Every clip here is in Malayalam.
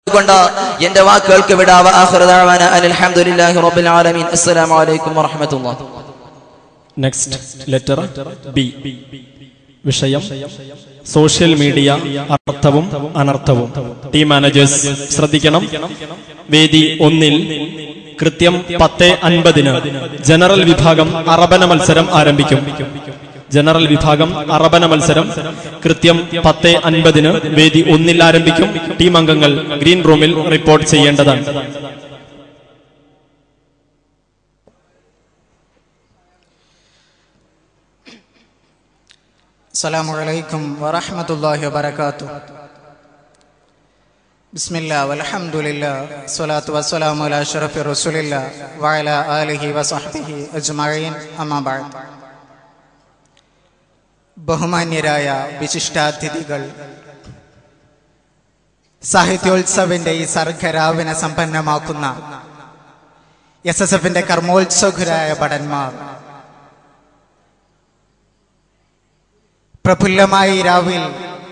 കൊണ്ട് എന്റെ വാക്കുകൾക്ക് വിടാവ ആഖിറദാവാന അൽഹംദുലില്ലാഹി റബ്ബിൽ ആലമീൻ അസ്സലാമു അലൈക്കും വറഹ്മത്തുള്ളാഹി നെക്സ്റ്റ് ലെറ്റർ ബി വിഷയം സോഷ്യൽ മീഡിയ അർത്ഥവും അനർത്ഥവും ടീം മാനേജേഴ്സ് ശ്രദ്ധിക്കണം വേദി ഒന്നിൽ കൃത്യം പത്ത് അൻപതിന് ജനറൽ വിഭാഗം അറബന മത്സരം ആരംഭിക്കും ജനറൽ വിഭാഗം അറബന മത്സരം കൃത്യം പത്ത് അൻപതിന് വേദി ഒന്നിൽ ആരംഭിക്കും ടീം അംഗങ്ങൾ ഗ്രീൻ റൂമിൽ റിപ്പോർട്ട് ചെയ്യേണ്ടതാണ് السلام عليكم ورحمة الله وبركاته بسم الله والحمد لله الصلاة والسلام على أشرف رسول الله وعلى آله وصحبه أجمعين أما بعد ബഹുമാന്യരായ വിശിഷ്ടാതിഥികൾ സാഹിത്യോത്സവിന്റെ ഈ സർഗരാവിനെ സമ്പന്നമാക്കുന്ന എസ് എസ് എഫിന്റെ കർമ്മോത്സുകരായ ഭടന്മാർ പ്രഫുല്ലമായ ഈ രാവിൽ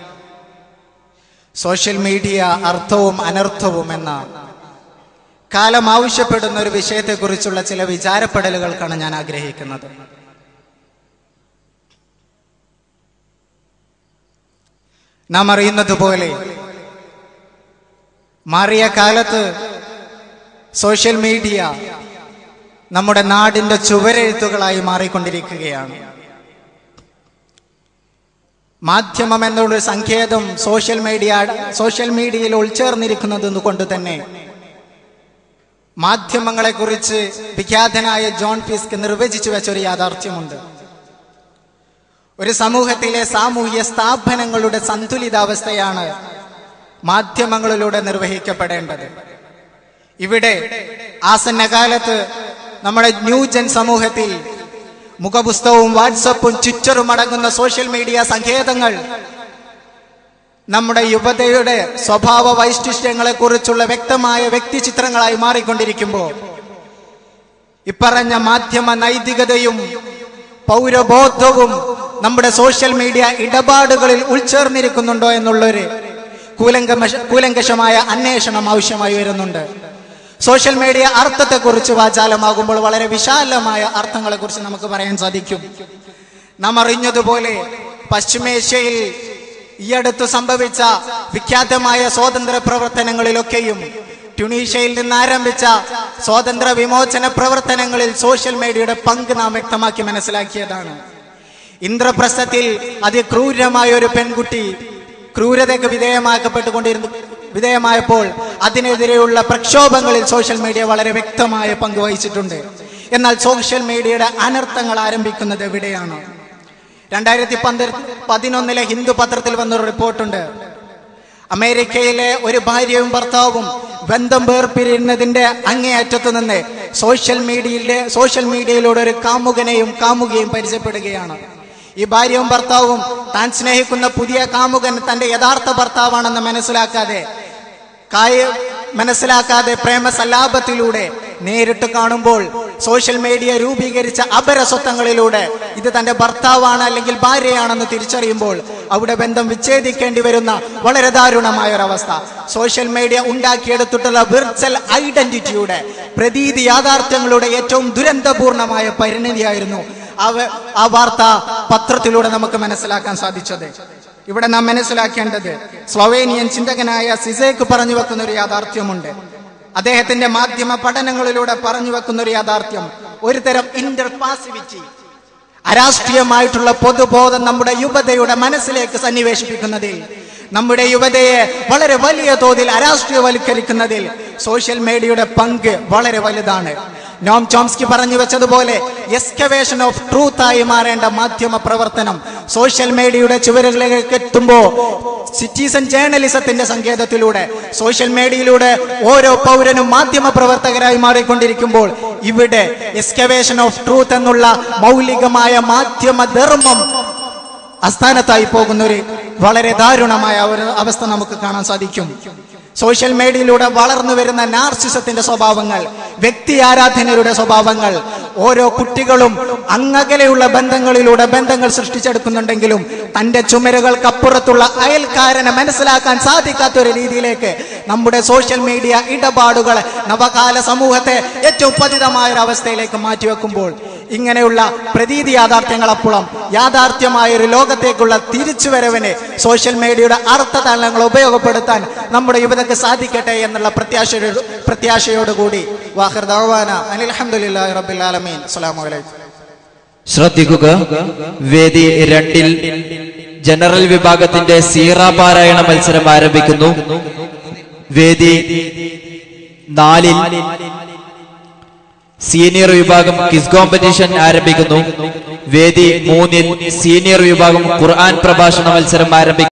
സോഷ്യൽ മീഡിയ അർത്ഥവും അനർത്ഥവും എന്ന കാലം ആവശ്യപ്പെടുന്ന ഒരു വിഷയത്തെക്കുറിച്ചുള്ള ചില വിചാരപ്പെടലുകൾക്കാണ് ഞാൻ ആഗ്രഹിക്കുന്നത് നാം അറിയുന്നത് പോലെ മാറിയ കാലത്ത് സോഷ്യൽ മീഡിയ നമ്മുടെ നാടിന്റെ ചുവരെഴുത്തുകളായി മാറിക്കൊണ്ടിരിക്കുകയാണ് മാധ്യമം എന്നുള്ള സങ്കേതം സോഷ്യൽ മീഡിയ സോഷ്യൽ മീഡിയയിൽ ഉൾച്ചേർന്നിരിക്കുന്നത് കൊണ്ട് തന്നെ മാധ്യമങ്ങളെ കുറിച്ച് വിഖ്യാതനായ ജോൺ ഫീസ്ക് നിർവചിച്ചു വെച്ച ഒരു യാഥാർത്ഥ്യമുണ്ട് ഒരു സമൂഹത്തിലെ സാമൂഹ്യ സ്ഥാപനങ്ങളുടെ സന്തുലിതാവസ്ഥയാണ് മാധ്യമങ്ങളിലൂടെ നിർവഹിക്കപ്പെടേണ്ടത് ഇവിടെ ആസന്ന കാലത്ത് നമ്മുടെ ന്യൂജൻ സമൂഹത്തിൽ മുഖപുസ്തകവും വാട്സപ്പും ട്വിറ്ററും അടങ്ങുന്ന സോഷ്യൽ മീഡിയ സങ്കേതങ്ങൾ നമ്മുടെ യുവതയുടെ സ്വഭാവ വൈശിഷ്ട്യങ്ങളെ കുറിച്ചുള്ള വ്യക്തമായ വ്യക്തിചിത്രങ്ങളായി മാറിക്കൊണ്ടിരിക്കുമ്പോൾ ഇപ്പറഞ്ഞ മാധ്യമ നൈതികതയും പൗരബോധവും നമ്മുടെ സോഷ്യൽ മീഡിയ ഇടപാടുകളിൽ ഉൾച്ചേർന്നിരിക്കുന്നുണ്ടോ എന്നുള്ളൊരു കൂലങ്കമശ കൂലങ്കഷമായ അന്വേഷണം ആവശ്യമായി വരുന്നുണ്ട് സോഷ്യൽ മീഡിയ അർത്ഥത്തെക്കുറിച്ച് വാചാലമാകുമ്പോൾ വളരെ വിശാലമായ അർത്ഥങ്ങളെക്കുറിച്ച് നമുക്ക് പറയാൻ സാധിക്കും നാം അറിഞ്ഞതുപോലെ പശ്ചിമേഷ്യയിൽ ഈ അടുത്ത് സംഭവിച്ച വിഖ്യാതമായ സ്വാതന്ത്ര്യ പ്രവർത്തനങ്ങളിലൊക്കെയും ട്യൂണീഷ്യയിൽ നിന്ന് ആരംഭിച്ച സ്വാതന്ത്ര്യ വിമോചന പ്രവർത്തനങ്ങളിൽ സോഷ്യൽ മീഡിയയുടെ പങ്ക് നാം വ്യക്തമാക്കി മനസ്സിലാക്കിയതാണ് ഇന്ദ്രപ്രസ്ഥത്തിൽ അതിക്രൂരമായ ഒരു പെൺകുട്ടി ക്രൂരതയ്ക്ക് വിധേയമാക്കപ്പെട്ടുകൊണ്ടിരുന്നു വിധേയമായപ്പോൾ അതിനെതിരെയുള്ള പ്രക്ഷോഭങ്ങളിൽ സോഷ്യൽ മീഡിയ വളരെ വ്യക്തമായ പങ്ക് വഹിച്ചിട്ടുണ്ട് എന്നാൽ സോഷ്യൽ മീഡിയയുടെ അനർത്ഥങ്ങൾ ആരംഭിക്കുന്നത് എവിടെയാണ് രണ്ടായിരത്തി പന്ത്ര പതിനൊന്നിലെ ഹിന്ദു പത്രത്തിൽ വന്നൊരു റിപ്പോർട്ടുണ്ട് അമേരിക്കയിലെ ഒരു ഭാര്യയും ഭർത്താവും ബന്ധം വേർപിരിയുന്നതിന്റെ അങ്ങേയറ്റത്ത് നിന്ന് സോഷ്യൽ മീഡിയയിലെ സോഷ്യൽ മീഡിയയിലൂടെ ഒരു കാമുകനെയും കാമുകയും പരിചയപ്പെടുകയാണ് ഈ ഭാര്യയും ഭർത്താവും താൻ സ്നേഹിക്കുന്ന പുതിയ കാമുകൻ തന്റെ യഥാർത്ഥ ഭർത്താവാണെന്ന് മനസ്സിലാക്കാതെ കായ മനസ്സിലാക്കാതെ പ്രേമസല്ലാപത്തിലൂടെ നേരിട്ട് കാണുമ്പോൾ സോഷ്യൽ മീഡിയ രൂപീകരിച്ച അപരസ്വത്വങ്ങളിലൂടെ ഇത് തന്റെ ഭർത്താവാണ് അല്ലെങ്കിൽ ഭാര്യയാണെന്ന് തിരിച്ചറിയുമ്പോൾ അവിടെ ബന്ധം വിച്ഛേദിക്കേണ്ടി വരുന്ന വളരെ ദാരുണമായ ഒരവസ്ഥ സോഷ്യൽ മീഡിയ ഉണ്ടാക്കിയെടുത്തിട്ടുള്ള വിർച്വൽ ഐഡന്റിറ്റിയുടെ പ്രതീതി യാഥാർത്ഥ്യങ്ങളുടെ ഏറ്റവും ദുരന്തപൂർണമായ പരിണിതിയായിരുന്നു അവ ആ വാർത്ത പത്രത്തിലൂടെ നമുക്ക് മനസ്സിലാക്കാൻ സാധിച്ചത് ഇവിടെ നാം മനസ്സിലാക്കേണ്ടത് സ്ലൊവേനിയൻ ചിന്തകനായ സിസേക്ക് പറഞ്ഞു വെക്കുന്ന ഒരു യാഥാർത്ഥ്യമുണ്ട് അദ്ദേഹത്തിന്റെ മാധ്യമ പഠനങ്ങളിലൂടെ പറഞ്ഞു വെക്കുന്ന ഒരു യാഥാർത്ഥ്യം ഒരു തരം ഇന്റർ പാസിവിറ്റി അരാഷ്ട്രീയമായിട്ടുള്ള പൊതുബോധം നമ്മുടെ യുവതയുടെ മനസ്സിലേക്ക് സന്നിവേശിപ്പിക്കുന്നതിൽ നമ്മുടെ യുവതയെ വളരെ വലിയ തോതിൽ അരാഷ്ട്രീയവൽക്കരിക്കുന്നതിൽ സോഷ്യൽ മീഡിയയുടെ പങ്ക് വളരെ വലുതാണ് നോം ചോംസ്കി പറഞ്ഞു വെച്ചതുപോലെ എസ്കവേഷൻ ഓഫ് ട്രൂത്ത് ആയി മാറേണ്ട മാധ്യമ പ്രവർത്തനം സോഷ്യൽ മീഡിയയുടെ ചുവരുകളിലേക്ക് എത്തുമ്പോൾ സിറ്റിസൺ ജേർണലിസത്തിന്റെ സങ്കേതത്തിലൂടെ സോഷ്യൽ മീഡിയയിലൂടെ ഓരോ പൗരനും മാധ്യമ പ്രവർത്തകരായി മാറിക്കൊണ്ടിരിക്കുമ്പോൾ ഇവിടെ എസ്കവേഷൻ ഓഫ് ട്രൂത്ത് എന്നുള്ള മൗലികമായ മാധ്യമ ധർമ്മം അസ്ഥാനത്തായി പോകുന്ന ഒരു വളരെ ദാരുണമായ ഒരു അവസ്ഥ നമുക്ക് കാണാൻ സാധിക്കും സോഷ്യൽ മീഡിയയിലൂടെ വളർന്നു വരുന്ന നാർസിസത്തിന്റെ സ്വഭാവങ്ങൾ വ്യക്തി ആരാധനയുടെ സ്വഭാവങ്ങൾ ഓരോ കുട്ടികളും അങ്ങകലെയുള്ള ബന്ധങ്ങളിലൂടെ ബന്ധങ്ങൾ സൃഷ്ടിച്ചെടുക്കുന്നുണ്ടെങ്കിലും തന്റെ ചുമരുകൾക്കപ്പുറത്തുള്ള അയൽക്കാരനെ മനസ്സിലാക്കാൻ സാധിക്കാത്ത ഒരു രീതിയിലേക്ക് നമ്മുടെ സോഷ്യൽ മീഡിയ ഇടപാടുകൾ നവകാല സമൂഹത്തെ ഏറ്റവും പതിതമായ ഒരു അവസ്ഥയിലേക്ക് മാറ്റിവെക്കുമ്പോൾ ഇങ്ങനെയുള്ള പ്രതീതി യാഥാർത്ഥ്യങ്ങളപ്പുറം യാഥാർത്ഥ്യമായ ഒരു ലോകത്തേക്കുള്ള തിരിച്ചുവരവിന് സോഷ്യൽ മീഡിയയുടെ അർത്ഥതലങ്ങൾ ഉപയോഗപ്പെടുത്താൻ നമ്മുടെ യുവതക്ക് സാധിക്കട്ടെ എന്നുള്ള പ്രത്യാശയോട് പ്രത്യാശയോടുകൂടി വാഹിർ ദഅ്വാന അനിൽ ഹംദുലില്ലാഹി റബ്ബിൽ ആലമീൻ അസ്സലാമു അലൈക്കും ശ്രദ്ധിക്കുക വേദി രണ്ടിൽ ജനറൽ വിഭാഗത്തിന്റെ സീറ പാരായണ മത്സരം ആരംഭിക്കുന്നു വേദി നാലിൽ സീനിയർ വിഭാഗം ക്വിസ് കോമ്പറ്റീഷൻ ആരംഭിക്കുന്നു വേദി മൂന്നിൽ സീനിയർ വിഭാഗം ഖുർആൻ പ്രഭാഷണ മത്സരം ആരംഭിക്കുന്നു